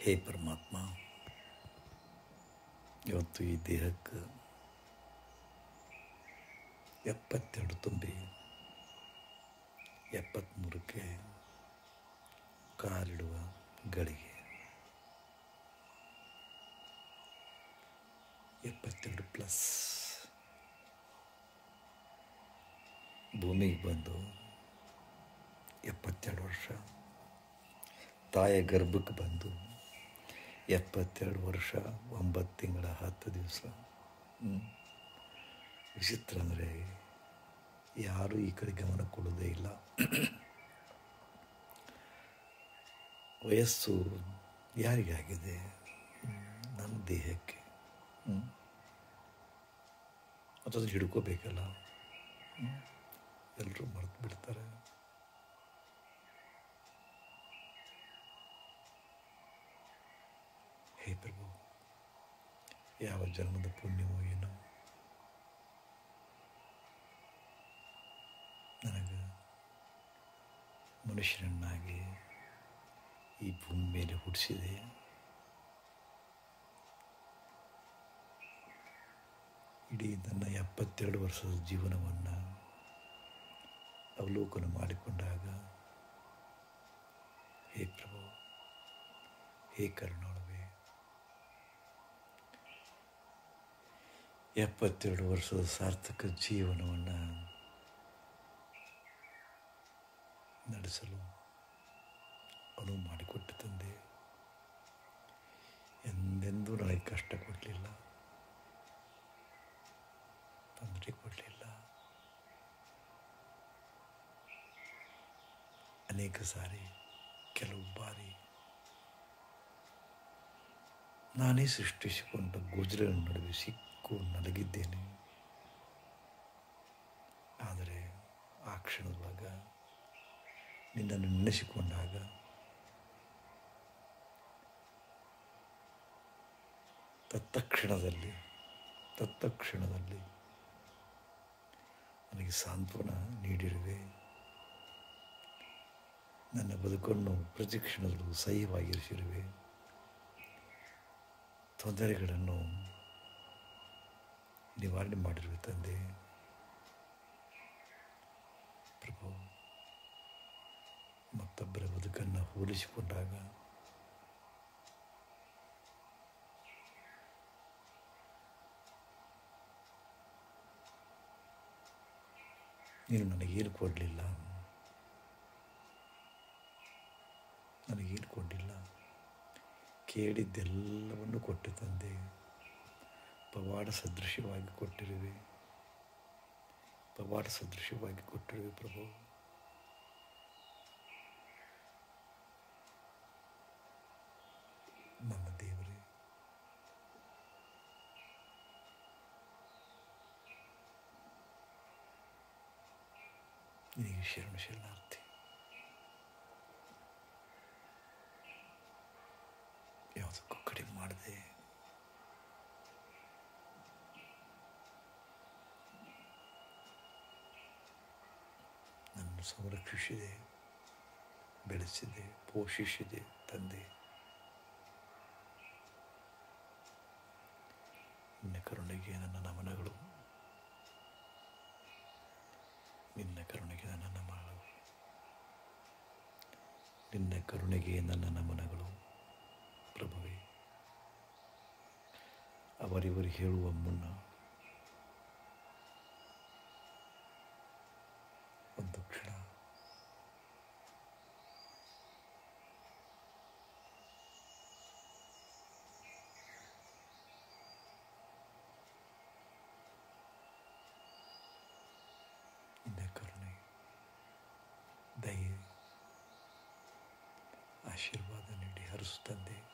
ಹೇ ಪರಮಾತ್ಮ ಇವತ್ತು ಈ ದೇಹಕ್ಕೆ ಎಪ್ಪತ್ತೆರಡು ತುಂಬಿ ಎಪ್ಪತ್ತ್ಮೂರಕ್ಕೆ ಕಾಲಿಡುವ ಗಳಿಗೆ ಎಪ್ಪತ್ತೆರಡು ಪ್ಲಸ್ ಭೂಮಿಗೆ ಬಂದು ಎಪ್ಪತ್ತೆರಡು ವರ್ಷ ತಾಯ ಗರ್ಭಕ್ಕೆ ಬಂದು ಎಪ್ಪತ್ತೆರಡು ವರ್ಷ ಒಂಬತ್ತು ತಿಂಗಳ ಹತ್ತು ದಿವಸ ವಿಚಿತ್ರ ಅಂದರೆ ಯಾರೂ ಈ ಕಡೆ ಗಮನ ಕೊಡೋದೇ ಇಲ್ಲ ವಯಸ್ಸು ಯಾರಿಗಾಗಿದೆ ನನ್ನ ದೇಹಕ್ಕೆ ಅದನ್ನು ಹಿಡ್ಕೋಬೇಕಲ್ಲ ಎಲ್ಲರೂ ಮರೆತು ಬಿಡ್ತಾರೆ ಹೇ ಪ್ರಭು ಯಾವ ಜನ್ಮದ ಪುಣ್ಯವೋ ಏನೋ ನನಗೆ ಮನುಷ್ಯನನ್ನಾಗಿ ಈ ಭೂಮಿ ಮೇಲೆ ಹುಟ್ಟಿಸಿದೆ ಇಡೀ ನನ್ನ ಎಪ್ಪತ್ತೆರಡು ವರ್ಷದ ಜೀವನವನ್ನು ಅವಲೋಕನ ಮಾಡಿಕೊಂಡಾಗ ಹೇ ಪ್ರಭು ಹೇ ಕರುಣಾಳುವೆ ಎಪ್ಪತ್ತೆರಡು ವರ್ಷದ ಸಾರ್ಥಕ ಜೀವನವನ್ನು ನಡೆಸಲು ಅನುವು ಮಾಡಿಕೊಟ್ಟು ತಂದೆ ಎಂದೆಂದೂ ನನಗೆ ಕಷ್ಟ ಕೊಡಲಿಲ್ಲ ತೊಂದರೆ ಕೊಡಲಿಲ್ಲ ಅನೇಕ ಸಾರಿ ಕೆಲವು ಬಾರಿ ನಾನೇ ಸೃಷ್ಟಿಸಿಕೊಂಡ ಗುಜರ ನಡುವೆ ಸಿಕ್ಕು ನಲಗಿದ್ದೇನೆ ಆದರೆ ಆ ಕ್ಷಣದೊಳಗ ನಿನ್ನನ್ನು ನೆನೆಸಿಕೊಂಡಾಗ ತತ್ತಕ್ಷಣದಲ್ಲಿ ತತ್ತಕ್ಷಣದಲ್ಲಿ ನನಗೆ ಸಾಂತ್ವನ ನೀಡಿರುವೆ ನನ್ನ ಬದುಕನ್ನು ಪ್ರತಿ ಕ್ಷಣದಲ್ಲೂ ಸಹ್ಯವಾಗಿರಿಸಿರುವೆ ತೊಂದರೆಗಳನ್ನು ನಿವಾರಣೆ ಮಾಡಿರುವೆ ತಂದೆ ಪ್ರಭು ಮತ್ತೊಬ್ಬರ ಬದುಕನ್ನು ಹೋಲಿಸಿಕೊಂಡಾಗ ನೀನು ನನಗೇನು ಕೊಡಲಿಲ್ಲ ನನಗೇನು ಕೊಡಲಿಲ್ಲ ಕೇಳಿದ್ದೆಲ್ಲವನ್ನು ಕೊಟ್ಟು ತಂದೆ ಪವಾಡ ಸದೃಶ್ಯವಾಗಿ ಕೊಟ್ಟಿರುವೆ ಪವಾಡ ಸದೃಶ್ಯವಾಗಿ ಕೊಟ್ಟಿರುವೆ ಪ್ರಭು ನನ್ನ ದೇವರೇ ನಿನಗೆ ಶರಣ ಶರಣಾರ್ಥಿ ಯಾವುದಕ್ಕೂ ಕಡಿಮೆ ಮಾಡಿದೆ ನನ್ನ ಸಂರಕ್ಷಿಸಿದೆ ಬೆಳೆಸಿದೆ ಪೋಷಿಸಿದೆ ತಂದೆ ನಿನ್ನ ಕರುಣೆಗೆ ನನ್ನ ನಮನಗಳು ನಿನ್ನ ಕರುಣೆಗೆ ನನ್ನ ನಮನಗಳು ನಿನ್ನ ಕರುಣೆಗೆ ನನ್ನ ನಮನಗಳು ಪ್ರಭುವೇ ಅವರಿವರು ಹೇಳುವ ಮುನ್ನ ಒಂದು ಕ್ಷಣ ನಿನ್ನ ಕರುಣೆ ದಯೆ ಆಶೀರ್ವಾದ ನೀಡಿ ಹರಿಸುತ್ತಂದೆ